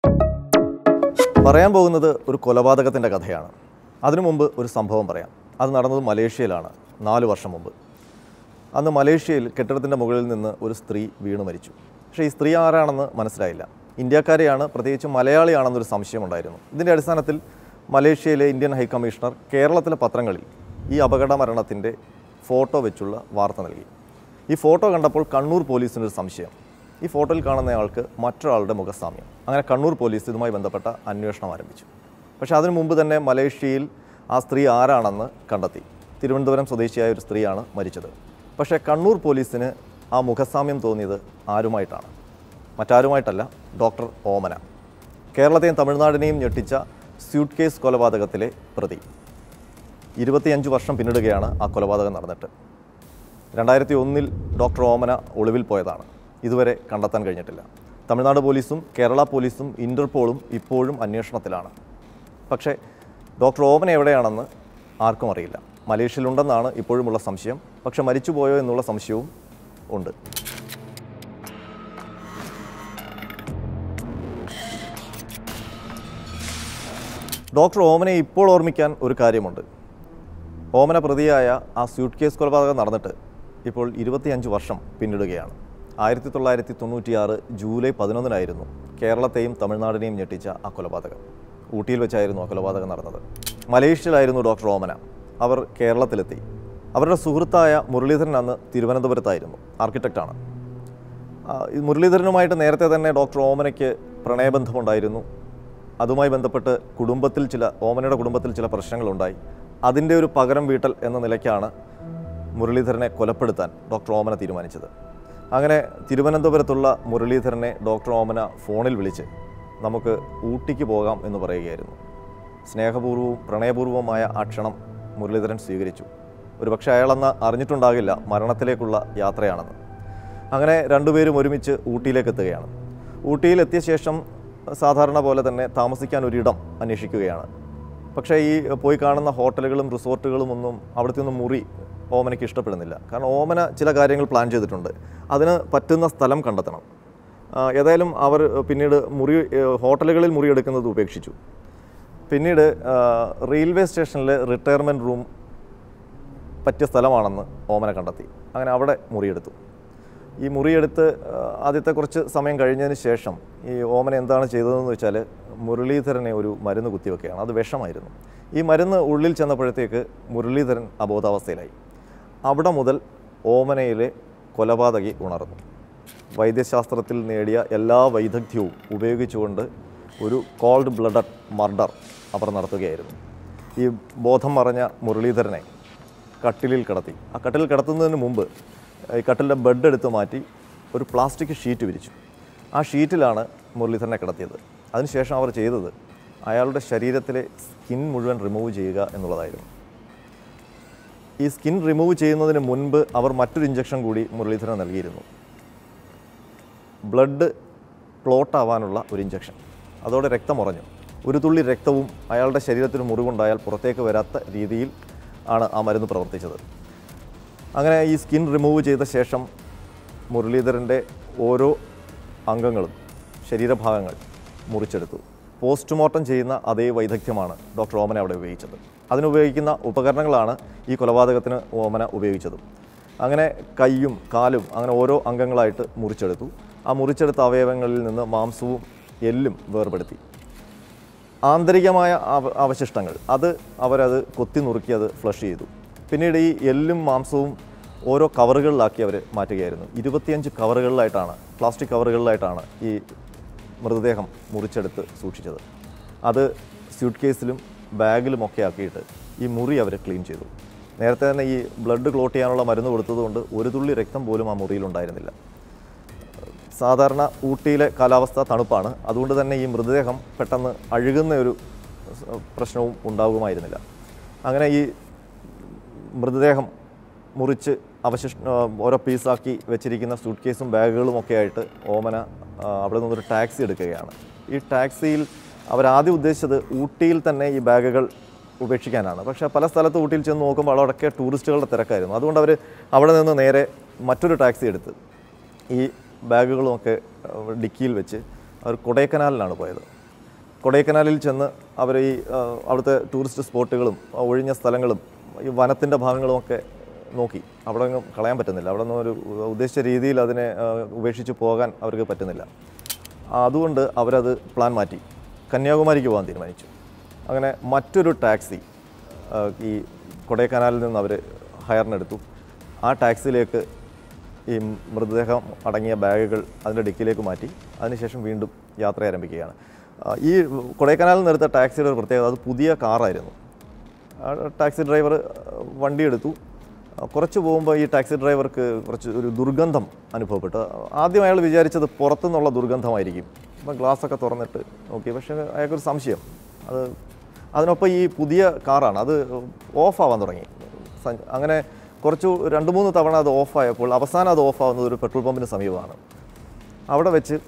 പറയാൻ പോകുന്നത് ഒരു കൊലപാതകത്തിൻ്റെ കഥയാണ് അതിനു മുമ്പ് ഒരു സംഭവം പറയാം അത് നടന്നത് മലേഷ്യയിലാണ് നാല് വർഷം മുമ്പ് അന്ന് മലേഷ്യയിൽ കെട്ടിടത്തിൻ്റെ മുകളിൽ നിന്ന് ഒരു സ്ത്രീ വീണു മരിച്ചു പക്ഷേ ഈ സ്ത്രീ ആരാണെന്ന് മനസ്സിലായില്ല ഇന്ത്യക്കാരെയാണ് പ്രത്യേകിച്ച് മലയാളിയാണെന്നൊരു സംശയമുണ്ടായിരുന്നു ഇതിൻ്റെ അടിസ്ഥാനത്തിൽ മലേഷ്യയിലെ ഇന്ത്യൻ ഹൈക്കമ്മീഷണർ കേരളത്തിലെ പത്രങ്ങളിൽ ഈ അപകട മരണത്തിൻ്റെ ഫോട്ടോ വെച്ചുള്ള വാർത്ത നൽകി ഈ ഫോട്ടോ കണ്ടപ്പോൾ കണ്ണൂർ പോലീസിനൊരു സംശയം ഈ ഫോട്ടോയിൽ കാണുന്നയാൾക്ക് മറ്റൊരാളുടെ മുഖസാമ്യം അങ്ങനെ കണ്ണൂർ പോലീസ് ഇതുമായി ബന്ധപ്പെട്ട അന്വേഷണം ആരംഭിച്ചു പക്ഷേ അതിനു മുമ്പ് തന്നെ മലേഷ്യയിൽ ആ സ്ത്രീ ആരാണെന്ന് കണ്ടെത്തി തിരുവനന്തപുരം സ്വദേശിയായ ഒരു സ്ത്രീയാണ് മരിച്ചത് പക്ഷേ കണ്ണൂർ പോലീസിന് ആ മുഖസാമ്യം തോന്നിയത് ആരുമായിട്ടാണ് മറ്റാരുമായിട്ടല്ല ഡോക്ടർ ഓമന കേരളത്തെയും തമിഴ്നാടിനെയും ഞെട്ടിച്ച സ്യൂട്ട് കേസ് കൊലപാതകത്തിലെ പ്രതി ഇരുപത്തിയഞ്ച് വർഷം പിന്നിടുകയാണ് ആ കൊലപാതകം നടന്നിട്ട് രണ്ടായിരത്തി ഒന്നിൽ ഡോക്ടർ ഓമന ഒളിവിൽ പോയതാണ് ഇതുവരെ കണ്ടെത്താൻ കഴിഞ്ഞിട്ടില്ല തമിഴ്നാട് പോലീസും കേരള പോലീസും ഇൻ്റർപോളും ഇപ്പോഴും അന്വേഷണത്തിലാണ് പക്ഷേ ഡോക്ടർ ഓമന എവിടെയാണെന്ന് ആർക്കും അറിയില്ല മലേഷ്യയിലുണ്ടെന്നാണ് ഇപ്പോഴുമുള്ള സംശയം പക്ഷെ മരിച്ചുപോയോ എന്നുള്ള സംശയവും ഉണ്ട് ഡോക്ടർ ഓമനയെ ഇപ്പോൾ ഓർമ്മിക്കാൻ ഒരു കാര്യമുണ്ട് ഓമന പ്രതിയായ ആ സ്യൂട്ട് കേസ് കൊലപാതകം നടന്നിട്ട് ഇപ്പോൾ ഇരുപത്തിയഞ്ച് വർഷം പിന്നിടുകയാണ് ആയിരത്തി തൊള്ളായിരത്തി തൊണ്ണൂറ്റിയാറ് ജൂലൈ പതിനൊന്നിനായിരുന്നു കേരളത്തെയും തമിഴ്നാടിനെയും ഞെട്ടിച്ച ആ കൊലപാതകം ഊട്ടിയിൽ വെച്ചായിരുന്നു ആ കൊലപാതകം നടന്നത് മലേഷ്യയിലായിരുന്നു ഡോക്ടർ ഓമന അവർ കേരളത്തിലെത്തി അവരുടെ സുഹൃത്തായ മുരളീധരൻ അന്ന് തിരുവനന്തപുരത്തായിരുന്നു ആർക്കിടെക്റ്റാണ് ആ, ഈ മുരളീധരനുമായിട്ട് നേരത്തെ തന്നെ ഡോക്ടർ ഓമനയ്ക്ക് പ്രണയബന്ധമുണ്ടായിരുന്നു അതുമായി ബന്ധപ്പെട്ട് കുടുംബത്തിൽ ചില ഓമനയുടെ കുടുംബത്തിൽ ചില പ്രശ്നങ്ങളുണ്ടായി അതിൻ്റെ ഒരു പകരം വീട്ടൽ എന്ന നിലയ്ക്കാണ് മുരളീധരനെ കൊലപ്പെടുത്താൻ ഡോക്ടർ ഓമന തീരുമാനിച്ചത് അങ്ങനെ തിരുവനന്തപുരത്തുള്ള മുരളീധരനെ ഡോക്ടർ ഓമന ഫോണിൽ വിളിച്ച് നമുക്ക് ഊട്ടിക്ക് പോകാം എന്ന് പറയുകയായിരുന്നു സ്നേഹപൂർവ്വവും പ്രണയപൂർവ്വമായ ആ ക്ഷണം മുരളീധരൻ സ്വീകരിച്ചു ഒരുപക്ഷെ അയാളെന്ന് അറിഞ്ഞിട്ടുണ്ടാകില്ല മരണത്തിലേക്കുള്ള യാത്രയാണെന്ന് അങ്ങനെ രണ്ടുപേരും ഒരുമിച്ച് ഊട്ടിയിലേക്ക് എത്തുകയാണ് ഊട്ടിയിൽ എത്തിയ ശേഷം സാധാരണ പോലെ തന്നെ താമസിക്കാൻ ഒരിടം അന്വേഷിക്കുകയാണ് പക്ഷേ ഈ പോയി കാണുന്ന ഹോട്ടലുകളും റിസോർട്ടുകളും ഒന്നും അവിടുത്തെ ഒന്നും മുറി ഓമനയ്ക്ക് ഇഷ്ടപ്പെടുന്നില്ല കാരണം ഓമന ചില കാര്യങ്ങൾ പ്ലാൻ ചെയ്തിട്ടുണ്ട് അതിന് പറ്റുന്ന സ്ഥലം കണ്ടെത്തണം ആ, ഏതായാലും അവർ പിന്നീട് മുറി ഏഹ്, ഹോട്ടലുകളിൽ മുറി എടുക്കുന്നത് ഉപേക്ഷിച്ചു പിന്നീട് ആ, റെയിൽവേ സ്റ്റേഷനിലെ റിട്ടയർമെൻറ്റ് റൂം പറ്റിയ സ്ഥലമാണെന്ന് ഓമന കണ്ടെത്തി അങ്ങനെ അവിടെ മുറിയെടുത്തു ഈ മുറിയെടുത്ത് ആ, ആദ്യത്തെ കുറച്ച് സമയം കഴിഞ്ഞതിന് ശേഷം ഈ ഓമന എന്താണ് ചെയ്തതെന്ന് വെച്ചാൽ മുരളീധരനെ ഒരു മരുന്ന് കുത്തിവെക്കുകയാണ് അത് വിഷമായിരുന്നു ഈ മരുന്ന് ഉള്ളിൽ ചെന്നപ്പോഴത്തേക്ക് മുരളീധരൻ അബോധാവസ്ഥയിലായി അവിടെ മുതൽ ഓമനയിലെ കൊലപാതകി ഉണർന്നു വൈദ്യശാസ്ത്രത്തിൽ നേടിയ എല്ലാ വൈദഗ്ധ്യവും ഉപയോഗിച്ചുകൊണ്ട് ഒരു കോൾഡ് ബ്ലഡഡ് മർഡർ അവർ നടത്തുകയായിരുന്നു ഈ ബോധം മറഞ്ഞ മുരളീധരനെ കട്ടിലിൽ കിടത്തി ആ കട്ടിലിൽ കിടത്തുന്നതിന് മുമ്പ് ഈ കട്ടിലിൻ്റെ ബെഡ് എടുത്ത് മാറ്റി ഒരു പ്ലാസ്റ്റിക് ഷീറ്റ് വിരിച്ചു ആ ഷീറ്റിലാണ് മുരളീധരനെ കിടത്തിയത് അതിനുശേഷം അവർ ചെയ്തത് അയാളുടെ ശരീരത്തിലെ സ്കിൻ മുഴുവൻ റിമൂവ് ചെയ്യുക എന്നുള്ളതായിരുന്നു ഈ സ്കിൻ റിമൂവ് ചെയ്യുന്നതിന് മുൻപ് അവർ മറ്റൊരു ഇഞ്ചക്ഷൻ കൂടി മുരളീധരൻ നൽകിയിരുന്നു ബ്ലഡ് ക്ലോട്ട് ആവാനുള്ള ഒരു ഇഞ്ചക്ഷൻ അതോടെ രക്തം ഉറഞ്ഞു ഒരു തുള്ളി രക്തവും അയാളുടെ ശരീരത്തിന് മുറിവുണ്ടായാൽ പുറത്തേക്ക് വരാത്ത രീതിയിൽ ആണ് ആ മരുന്ന് പ്രവർത്തിച്ചത് അങ്ങനെ ഈ സ്കിൻ റിമൂവ് ചെയ്ത ശേഷം മുരളീധരൻ്റെ ഓരോ അംഗങ്ങളും ശരീരഭാഗങ്ങൾ മുറിച്ചെടുത്തു പോസ്റ്റ്മോർട്ടം ചെയ്യുന്ന അതേ വൈദഗ്ധ്യമാണ് ഡോക്ടർ ഓമന അവിടെ ഉപയോഗിച്ചത് അതിനുപയോഗിക്കുന്ന ഉപകരണങ്ങളാണ് ഈ കൊലപാതകത്തിന് ഓമന ഉപയോഗിച്ചതും അങ്ങനെ കൈയും കാലും അങ്ങനെ ഓരോ അംഗങ്ങളായിട്ട് മുറിച്ചെടുത്തു ആ മുറിച്ചെടുത്ത അവയവങ്ങളിൽ നിന്ന് മാംസവും എല്ലും വേർപെടുത്തി ആന്തരികമായ അവ- അവശിഷ്ടങ്ങൾ അത് അവരത് കൊത്തി നുറുക്കി അത് ഫ്ലഷ് ചെയ്തു പിന്നീട് ഈ എല്ലും മാംസവും ഓരോ കവറുകളിലാക്കി അവർ മാറ്റുകയായിരുന്നു ഇരുപത്തിയഞ്ച് കവറുകളിലായിട്ടാണ് പ്ലാസ്റ്റിക് കവറുകളിലായിട്ടാണ് ഈ മൃതദേഹം മുറിച്ചെടുത്ത് സൂക്ഷിച്ചത് അത് സ്യൂട്ട് കേസിലും ബാഗിലും ഒക്കെ ആക്കിയിട്ട് ഈ മുറി അവർ ക്ലീൻ ചെയ്തു നേരത്തെ തന്നെ ഈ ബ്ലഡ് ക്ലോട്ട് ചെയ്യാനുള്ള മരുന്ന് കൊടുത്തതുകൊണ്ട് ഒരു തുള്ളി രക്തം പോലും ആ മുറിയിലുണ്ടായിരുന്നില്ല സാധാരണ ഊട്ടിയിലെ കാലാവസ്ഥ തണുപ്പാണ് അതുകൊണ്ട് തന്നെ ഈ മൃതദേഹം പെട്ടെന്ന് അഴുകുന്ന ഒരു സ- പ്രശ്നവും ഉണ്ടാകുമായിരുന്നില്ല അങ്ങനെ ഈ മൃതദേഹം മുറിച്ച് അവശിഷ്ട ആ, ഓരോ പീസാക്കി വെച്ചിരിക്കുന്ന സൂട്ട് കേസും ബാഗുകളും ഒക്കെ ആയിട്ട് ഓമന ആ, അവിടെ നിന്നൊരു ടാക്സി എടുക്കുകയാണ് ഈ ടാക്സിയിൽ അവരാദ്യം ഉദ്ദേശിച്ചത് ഊട്ടിയിൽ തന്നെ ഈ ബാഗുകൾ ഉപേക്ഷിക്കാനാണ് പക്ഷേ പല സ്ഥലത്ത് ഊട്ടിയിൽ ചെന്ന് നോക്കുമ്പോൾ അവിടെയൊക്കെ ടൂറിസ്റ്റുകളുടെ തിരക്കായിരുന്നു അതുകൊണ്ട് അവർ അവിടെ നിന്ന് നേരെ മറ്റൊരു ടാക്സി എടുത്ത് ഈ ബാഗുകളുമൊക്കെ അഹ് ഡിക്കിയിൽ വെച്ച് അവർ കൊടൈക്കനാലിലാണ് പോയത് കൊടൈക്കനാലിൽ ചെന്ന് അവർ ഈ ആ, അവിടുത്തെ ടൂറിസ്റ്റ് സ്പോട്ടുകളും ആ, ഒഴിഞ്ഞ സ്ഥലങ്ങളും ഈ വനത്തിൻ്റെ ഭാഗങ്ങളുമൊക്കെ നോക്കി അവിടെ ഒന്നും കളയാൻ പറ്റുന്നില്ല അവിടെ ഒന്നും ഒരു ഉദ്ദേശിച്ച രീതിയിൽ അതിനെ ആ, ഉപേക്ഷിച്ച് പോകാൻ അവർക്ക് പറ്റുന്നില്ല അതുകൊണ്ട് അവരത് പ്ലാൻ മാറ്റി കന്യാകുമാരിക്ക് പോകാൻ തീരുമാനിച്ചു അങ്ങനെ മറ്റൊരു ടാക്സി ആ, ഈ കൊടൈക്കനാലിൽ നിന്ന് അവർ ഹയറിനെടുത്തു ആ ടാക്സിയിലേക്ക് ഈ മൃതദേഹം അടങ്ങിയ ബാഗുകൾ അതിൻ്റെ ഡിക്കിലേക്ക് മാറ്റി അതിനുശേഷം വീണ്ടും യാത്ര ആരംഭിക്കുകയാണ് ആ, ഈ കൊടൈക്കനാലിൽ നിന്ന് എടുത്ത ടാക്സിയുടെ ഒരു പ്രത്യേകത അത് പുതിയ കാറായിരുന്നു ആ ടാക്സി ഡ്രൈവർ വണ്ടി എടുത്തു ആ, കുറച്ച് പോകുമ്പോൾ ഈ ടാക്സി ഡ്രൈവർക്ക് കുറച്ച് ഒരു ദുർഗന്ധം അനുഭവപ്പെട്ടു ആദ്യം അയാൾ വിചാരിച്ചത് പുറത്തുനിന്നുള്ള ദുർഗന്ധമായിരിക്കും അപ്പം ഗ്ലാസ്സൊക്കെ തുറന്നിട്ട് നോക്കി പക്ഷേ അയാൾക്കൊരു സംശയം അത് അതിനൊപ്പം ഈ പുതിയ കാറാണ് അത് ഓഫാവാൻ തുടങ്ങി സ- അങ്ങനെ കുറച്ച് രണ്ട് മൂന്ന് തവണ അത് ഓഫായപ്പോൾ അവസാനം അത് ഓഫാവുന്നത് ഒരു പെട്രോൾ പമ്പിന് സമീപമാണ് അവിടെ വെച്ച്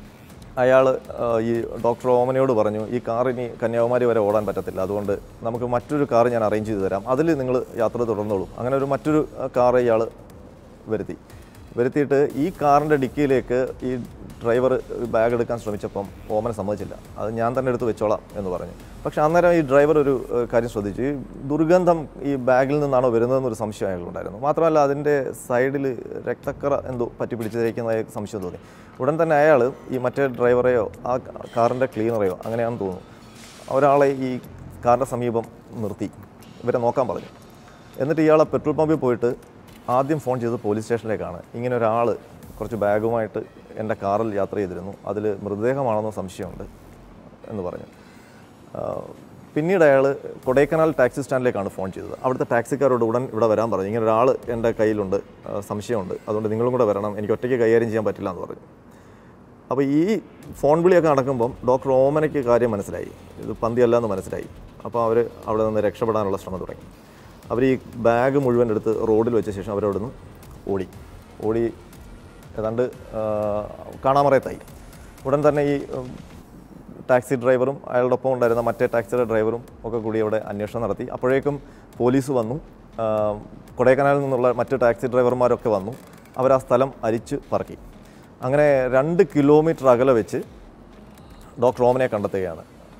അയാൾ ഈ ഡോക്ടർ ഓമനയോട് പറഞ്ഞു ഈ കാർ ഇനി കന്യാകുമാരി വരെ ഓടാൻ പറ്റത്തില്ല അതുകൊണ്ട് നമുക്ക് മറ്റൊരു കാർ ഞാൻ അറേഞ്ച് ചെയ്ത് തരാം അതിൽ നിങ്ങൾ യാത്ര തുടർന്നോളൂ അങ്ങനെ ഒരു മറ്റൊരു കാർ ഇയാൾ വരുത്തി വരുത്തിയിട്ട് ഈ കാറിൻ്റെ ഡിക്കിയിലേക്ക് ഈ ഡ്രൈവർ ബാഗ് എടുക്കാൻ ശ്രമിച്ചപ്പം ഓമന സമ്മതിച്ചില്ല അത് ഞാൻ തന്നെ എടുത്ത് വെച്ചോളാം എന്ന് പറഞ്ഞു പക്ഷെ അന്നേരം ഈ ഡ്രൈവർ ഒരു ഏഹ്, കാര്യം ശ്രദ്ധിച്ചു ഈ ദുർഗന്ധം ഈ ബാഗിൽ നിന്നാണോ വരുന്നതെന്നൊരു സംശയം അയാളുണ്ടായിരുന്നു മാത്രമല്ല അതിൻ്റെ സൈഡിൽ രക്തക്കറ എന്തോ പറ്റി പിടിച്ചിരിക്കുന്നതായ സംശയം തോന്നി ഉടൻ തന്നെ അയാൾ ഈ മറ്റേ ഡ്രൈവറെയോ ആ കാറിൻ്റെ ക്ലീനറെയോ അങ്ങനെയാണെന്ന് തോന്നുന്നു ഒരാളെ ഈ കാറിൻ്റെ സമീപം നിർത്തി ഇവരെ നോക്കാൻ പറഞ്ഞു എന്നിട്ട് ഇയാളെ പെട്രോൾ പമ്പിൽ പോയിട്ട് ആദ്യം ഫോൺ ചെയ്ത് പോലീസ് സ്റ്റേഷനിലേക്കാണ് ഇങ്ങനെ ഒരാൾ കുറച്ച് ബാഗുമായിട്ട് എൻ്റെ കാറിൽ യാത്ര ചെയ്തിരുന്നു അതിൽ മൃതദേഹമാണെന്ന് സംശയമുണ്ട് എന്ന് പറഞ്ഞു ആ, പിന്നീട് അയാൾ കൊടൈക്കനാൽ ടാക്സി സ്റ്റാൻഡിലേക്കാണ് ഫോൺ ചെയ്തത് അവിടുത്തെ ടാക്സിക്കാരോട് ഉടൻ ഇവിടെ വരാൻ പറഞ്ഞു ഇങ്ങനെ ഒരാൾ എൻ്റെ കയ്യിലുണ്ട് ആ, സംശയമുണ്ട് അതുകൊണ്ട് നിങ്ങളും കൂടെ വരണം എനിക്ക് ഒറ്റയ്ക്ക് കൈകാര്യം ചെയ്യാൻ പറ്റില്ല എന്ന് പറഞ്ഞു അപ്പോൾ ഈ ഫോൺ വിളിയൊക്കെ നടക്കുമ്പം ഡോക്ടർ ഓമനയ്ക്ക് കാര്യം മനസ്സിലായി ഇത് പന്തിയല്ല എന്ന് മനസ്സിലായി അപ്പോൾ അവർ അവിടെ നിന്ന് രക്ഷപ്പെടാനുള്ള ശ്രമം തുടങ്ങി അവർ ഈ ബാഗ് മുഴുവൻ എടുത്ത് റോഡിൽ വെച്ച ശേഷം അവരവിടെ നിന്ന് ഓടി ഓടി ഏതാണ്ട് ആ, കാണാമറയത്തായി ഉടൻ തന്നെ ഈ ഉം, ടാക്സി ഡ്രൈവറും അയാളുടെ ഒപ്പം ഉണ്ടായിരുന്ന മറ്റേ ടാക്സിയുടെ ഡ്രൈവറും ഒക്കെ കൂടി അവിടെ അന്വേഷണം നടത്തി അപ്പോഴേക്കും പോലീസ് വന്നു ആ, കൊടൈക്കനാലിൽ നിന്നുള്ള മറ്റ് ടാക്സി ഡ്രൈവർമാരൊക്കെ വന്നു അവർ ആ സ്ഥലം അരിച്ച് പറക്കി അങ്ങനെ രണ്ട് കിലോമീറ്റർ അകലെ വെച്ച് ഡോക്ടർ ഓമനെ കണ്ടെത്തുകയാണ്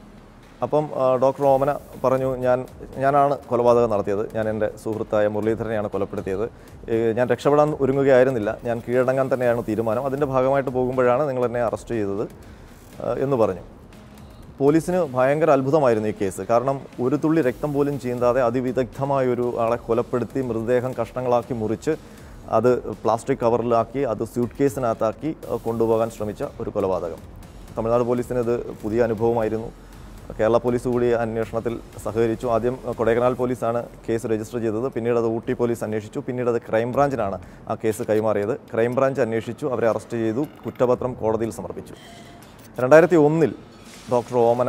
അപ്പം ആ, ഡോക്ടർ ഓമന പറഞ്ഞു ഞാൻ ഞാനാണ് കൊലപാതകം നടത്തിയത് ഞാൻ എൻ്റെ സുഹൃത്തായ മുരളീധരനെയാണ് കൊലപ്പെടുത്തിയത് ഏ, ഞാൻ രക്ഷപ്പെടാൻ ഒരുങ്ങുകയായിരുന്നില്ല ഞാൻ കീഴടങ്ങാൻ തന്നെയാണ് തീരുമാനം അതിൻ്റെ ഭാഗമായിട്ട് പോകുമ്പോഴാണ് നിങ്ങൾ എന്നെ അറസ്റ്റ് ചെയ്തത് ആ, എന്ന് പറഞ്ഞു പോലീസിന് ഭയങ്കര അത്ഭുതമായിരുന്നു ഈ കേസ് കാരണം ഒരു തുള്ളി രക്തം പോലും ചീന്താതെ അതിവിദഗ്ധമായ ഒരു ആളെ കൊലപ്പെടുത്തി മൃതദേഹം കഷ്ണങ്ങളാക്കി മുറിച്ച് അത് പ്ലാസ്റ്റിക് കവറിലാക്കി അത് സ്യൂട്ട് കേസിനകത്താക്കി അഹ് കൊണ്ടുപോകാൻ ശ്രമിച്ച ഒരു കൊലപാതകം തമിഴ്നാട് പോലീസിന് ഇത് പുതിയ അനുഭവമായിരുന്നു കേരള പോലീസ് കൂടി അന്വേഷണത്തിൽ സഹകരിച്ചു ആദ്യം കൊടൈക്കനാൽ പോലീസാണ് കേസ് രജിസ്റ്റർ ചെയ്തത് പിന്നീട് അത് ഊട്ടി പോലീസ് അന്വേഷിച്ചു പിന്നീട് അത് ക്രൈംബ്രാഞ്ചിനാണ് ആ കേസ് കൈമാറിയത് ക്രൈംബ്രാഞ്ച് അന്വേഷിച്ചു അവരെ അറസ്റ്റ് ചെയ്തു കുറ്റപത്രം കോടതിയിൽ സമർപ്പിച്ചു രണ്ടായിരത്തി ഒന്നിൽ ഡോക്ടർ ഓമന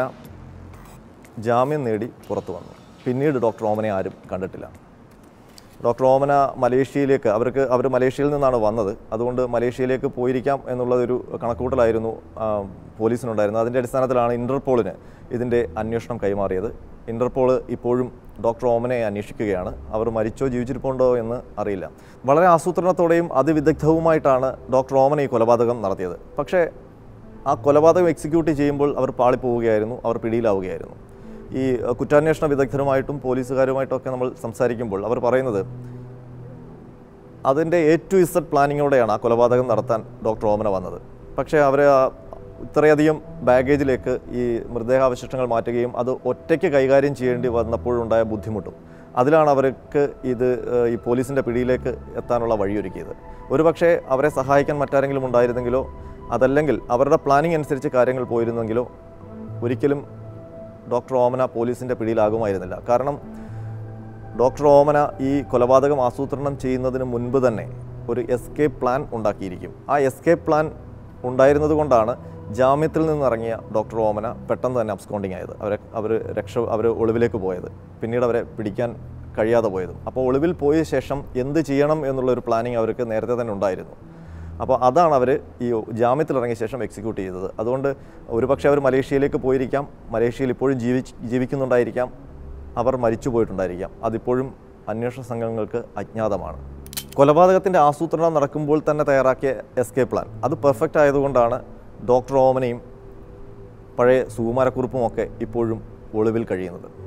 ജാമ്യം നേടി പുറത്തു വന്നു പിന്നീട് ഡോക്ടർ ഓമനെ ആരും കണ്ടിട്ടില്ല ഡോക്ടർ ഓമന മലേഷ്യയിലേക്ക് അവർക്ക് അവർ മലേഷ്യയിൽ നിന്നാണ് വന്നത് അതുകൊണ്ട് മലേഷ്യയിലേക്ക് പോയിരിക്കാം എന്നുള്ളതൊരു കണക്കൂട്ടലായിരുന്നു ആ, പോലീസിനുണ്ടായിരുന്നത് അതിൻ്റെ അടിസ്ഥാനത്തിലാണ് ഇൻ്റർപോളിന് ഇതിൻ്റെ അന്വേഷണം കൈമാറിയത് ഇൻ്റർപോൾ ഇപ്പോഴും ഡോക്ടർ ഓമനെ അന്വേഷിക്കുകയാണ് അവർ മരിച്ചോ ജീവിച്ചിരിപ്പുണ്ടോ എന്ന് അറിയില്ല വളരെ ആസൂത്രണത്തോടെയും അതിവിദഗ്ധവുമായിട്ടാണ് ഡോക്ടർ ഓമന ഈ കൊലപാതകം നടത്തിയത് പക്ഷേ ആ കൊലപാതകം എക്സിക്യൂട്ട് ചെയ്യുമ്പോൾ അവർ പാളിപ്പോവുകയായിരുന്നു അവർ പിടിയിലാവുകയായിരുന്നു ഈ അഹ്, കുറ്റാന്വേഷണ വിദഗ്ധരുമായിട്ടും പോലീസുകാരുമായിട്ടൊക്കെ നമ്മൾ സംസാരിക്കുമ്പോൾ അവർ പറയുന്നത് അതിൻ്റെ എ ടു ഇസഡ് പ്ലാനിങ്ങോടെയാണ് ആ കൊലപാതകം നടത്താൻ ഡോക്ടർ ഓമന വന്നത് പക്ഷേ അവർ ഇത്രയധികം ബാഗേജിലേക്ക് ഈ മൃതദേഹാവശിഷ്ടങ്ങൾ മാറ്റുകയും അത് ഒറ്റയ്ക്ക് കൈകാര്യം ചെയ്യേണ്ടി വന്നപ്പോഴുണ്ടായ ബുദ്ധിമുട്ടും അതിലാണ് അവർക്ക് ഇത് ഏഹ്, ഈ പോലീസിൻ്റെ പിടിയിലേക്ക് എത്താനുള്ള വഴിയൊരുക്കിയത് ഒരുപക്ഷെ അവരെ സഹായിക്കാൻ മറ്റാരെങ്കിലും ഉണ്ടായിരുന്നെങ്കിലോ അതല്ലെങ്കിൽ അവരുടെ പ്ലാനിംഗ് അനുസരിച്ച് കാര്യങ്ങൾ പോയിരുന്നെങ്കിലോ ഒരിക്കലും ഡോക്ടർ ഓമന പോലീസിൻ്റെ പിടിയിലാകുമായിരുന്നില്ല കാരണം ഡോക്ടർ ഓമന ഈ കൊലപാതകം ആസൂത്രണം ചെയ്യുന്നതിന് മുൻപ് തന്നെ ഒരു എസ്കേപ്പ് പ്ലാൻ ഉണ്ടാക്കിയിരിക്കും ആ എസ്കേപ്പ് പ്ലാൻ ഉണ്ടായിരുന്നത് കൊണ്ടാണ് ജാമ്യത്തിൽ നിന്നിറങ്ങിയ ഡോക്ടർ ഓമന പെട്ടെന്ന് തന്നെ അബ്സ്കോണ്ടിങ് ആയത് അവരെ അവർ രക്ഷ അവർ ഒളിവിലേക്ക് പോയത് പിന്നീട് അവരെ പിടിക്കാൻ കഴിയാതെ പോയതും അപ്പോൾ ഒളിവിൽ പോയ ശേഷം എന്ത് ചെയ്യണം എന്നുള്ളൊരു പ്ലാനിങ് അവർക്ക് നേരത്തെ തന്നെ ഉണ്ടായിരുന്നു അപ്പോൾ അതാണ് അവർ ഈ ജാമ്യത്തിൽ ഇറങ്ങിയ ശേഷം എക്സിക്യൂട്ട് ചെയ്തത് അതുകൊണ്ട് ഒരുപക്ഷെ അവർ മലേഷ്യയിലേക്ക് പോയിരിക്കാം മലേഷ്യയിൽ ഇപ്പോഴും ജീവി ജീവിക്കുന്നുണ്ടായിരിക്കാം അവർ മരിച്ചു പോയിട്ടുണ്ടായിരിക്കാം അതിപ്പോഴും അന്വേഷണ സംഘങ്ങൾക്ക് അജ്ഞാതമാണ് കൊലപാതകത്തിൻ്റെ ആസൂത്രണം നടക്കുമ്പോൾ തന്നെ തയ്യാറാക്കിയ എസ്കേപ്പ് പ്ലാൻ അത് പെർഫെക്റ്റ് ആയതുകൊണ്ടാണ് ഡോക്ടർ ഓമനയും പഴയ സുകുമാരക്കുറിപ്പുമൊക്കെ ഇപ്പോഴും ഒളിവിൽ കഴിയുന്നത്